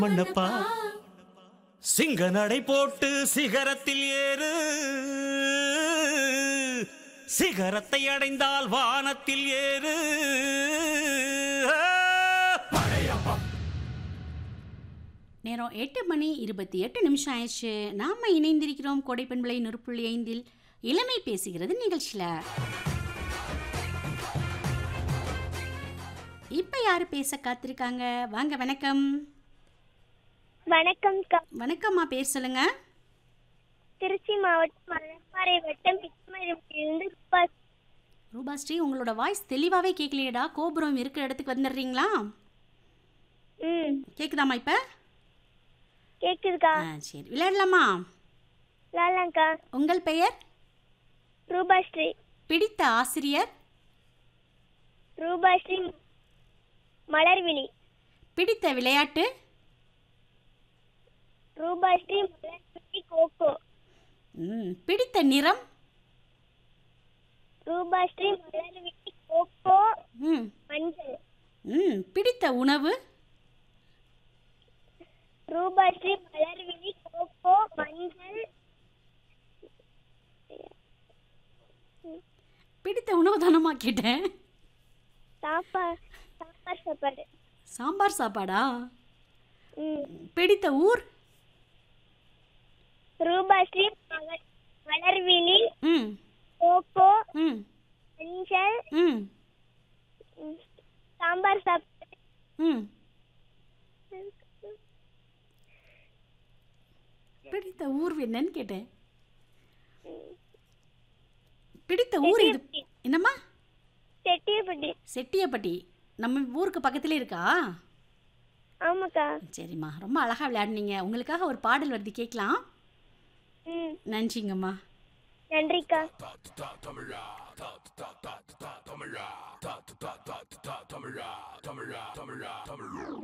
மண்ணப்பா சிங்க நடை போட்டு சிகரத்தில் ஏறு சிகரத்தை அடைந்தால் வானத்தில் ஏறு நேரம் எட்டு மணி இருபத்தி எட்டு நிமிஷம் ஆயிடுச்சு நாம இணைந்திருக்கிறோம் கொடைப்பண்பளை நூறுப்புள்ளி ஐந்தில் இளமை பேசுகிறது நிகழ்ச்சியில இப்ப யாரு பேச காத்திருக்காங்க வாங்க வணக்கம் வணக்கம்க்கா வணக்கம்மா பேர் சொல்லுங்க திருச்சி மாவட்டம் மணப்பாறை வட்டம் பிச்சுமரிலிருந்து ரூபா ரூபாஸ்ரீ உங்களோட வாய்ஸ் தெளிவாவே கேட்கலையேடா கோபுரம் இருக்கிற இடத்துக்கு வந்துடுறீங்களா ம் கேக்குதாம்மா இப்ப கேக்குதுக்கா ஆ, சரி விளையாடலாமா லாலாங்க்கா உங்கள் பெயர் ரூபாஸ்ரீ பிடித்த ஆசிரியர் ரூபாஸ்ரீ மலர்விழி பிடித்த விளையாட்டு ரூபாஸ்ரீ மலர்விழி கோகோ ம், பிடித்த நிறம் ரூபாஸ்ரீ மலர்விழி கோகோ ம் மஞ்சள் ம் பிடித்த உணவு ரூபாஸ்ரீ மலர்விழி கோகோ மஞ்சள் பிடித்த உணவு தானம்மா கேட்டேன் சாப்பாடு சாம்பார் சாப்பாடு சாம்பார் சாப்பாடா ம் பிடித்த ஊர் ரூபாஸ்ரீ மலர் மலர்விழி ம் கோகோ ம் மஞ்சள் ம் ம், சாம்பார் சாப்பாடு ம் பிடித்த ஊர் என்னன்னு கேட்டேன் பிடித்த ஊர் இது என்னம்மா செட்டியப்பட்டி செட்டியப்பட்டி நம்ம ஊருக்கு பக்கத்துல இருக்கா ஆமாக்கா சரிம்மா ரொம்ப அழகா விளையாடுனீங்க உங்களுக்காக ஒரு பாடல் வருது கேட்கலாம் ம் நன்றிங்கம்மா நன்றிக்கா